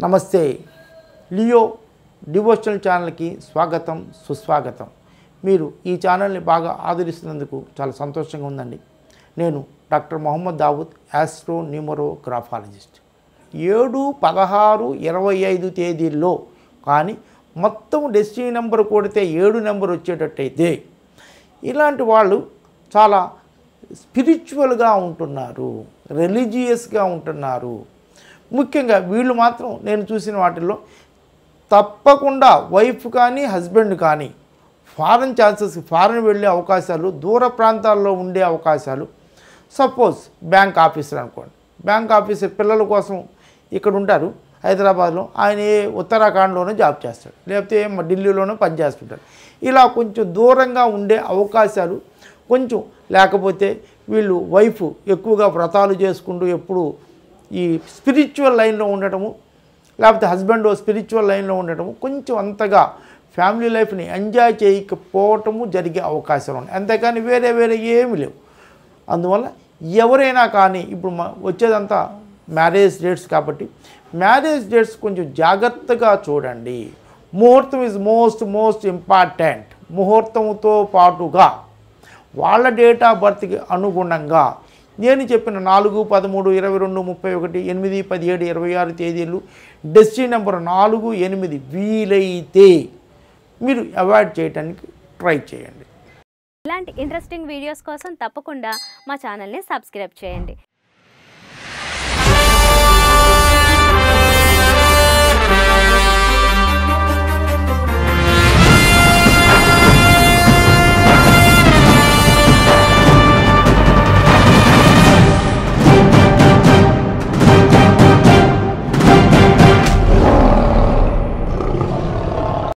నమస్తే Leo devotional ఛానల్కి స్వాగతం సుస్వాగతం మీరు ఈ ఛానల్ని బాగా ఆదరిస్తున్నందుకు చాలా సంతోషంగా ఉందండి నేను doctor Mohammed Dawood astro numerographologist ఏడు పదహారు ఇరవై ఐదు తేదీల్లో కానీ మొత్తం డెస్టినీ నెంబర్ కొడితే ఏడు నెంబర్ వచ్చేటట్టయితే ఇలాంటి వాళ్ళు చాలా స్పిరిచువల్గా ఉంటున్నారు రిలీజియస్గా ఉంటున్నారు ముఖ్యంగా వీళ్ళు మాత్రం నేను చూసిన వాటిల్లో తప్పకుండా వైఫ్ కానీ హస్బెండ్ కానీ ఫారెన్ ఛాన్సెస్ ఫారెన్ వెళ్ళే అవకాశాలు దూర ప్రాంతాల్లో ఉండే అవకాశాలు సపోజ్ బ్యాంక్ ఆఫీసర్ అనుకోండి బ్యాంక్ ఆఫీసర్ పిల్లల కోసం ఇక్కడ ఉంటారు హైదరాబాద్లో ఆయన ఏ ఉత్తరాఖండ్లోనే జాబ్ చేస్తాడు లేకపోతే మ- ఢిల్లీలోనో పనిచేస్తుంటాడు ఇలా కొంచెం దూరంగా ఉండే అవకాశాలు కొంచెం లేకపోతే వీళ్ళు వైఫ్ ఎక్కువగా వ్రతాలు చేసుకుంటూ ఎప్పుడు ఈ స్పిరిచువల్ లైన్లో ఉండటము లేకపోతే హస్బెండ్ స్పిరిచువల్ లైన్లో ఉండటము కొంచెం అంతగా ఫ్యామిలీ లైఫ్ని ఎంజాయ్ చేయకపోవటము జరిగే అవకాశాలు ఉన్నాయి అంతేకాని వేరే వేరే ఏమీ లేవు అందువల్ల ఎవరైనా కానీ ఇప్పుడు మ- వచ్చేదంతా మ్యారేజ్ డేట్స్ కాబట్టి మ్యారేజ్ డేట్స్ కొంచెం జాగ్రత్తగా చూడండి muhurtham is most most important ముహూర్తంతో పాటుగా వాళ్ళ డేట్ ఆఫ్ బర్త్కి అనుగుణంగా నేను చెప్పిన నాలుగు పదమూడు ఇరవై రెండు ముప్పై ఒకటి ఎనిమిది పదిహేడు ఇరవై ఆరు తేదీలు డెస్టినీ నెంబర్ నాలుగు ఎనిమిది వీలైతే మీరు అవాయిడ్ చేయడానికి ట్రై చేయండి ఇలాంటి ఇంట్రెస్టింగ్ వీడియోస్ కోసం తప్పకుండా మా ఛానల్ని సబ్స్క్రైబ్ చేయండి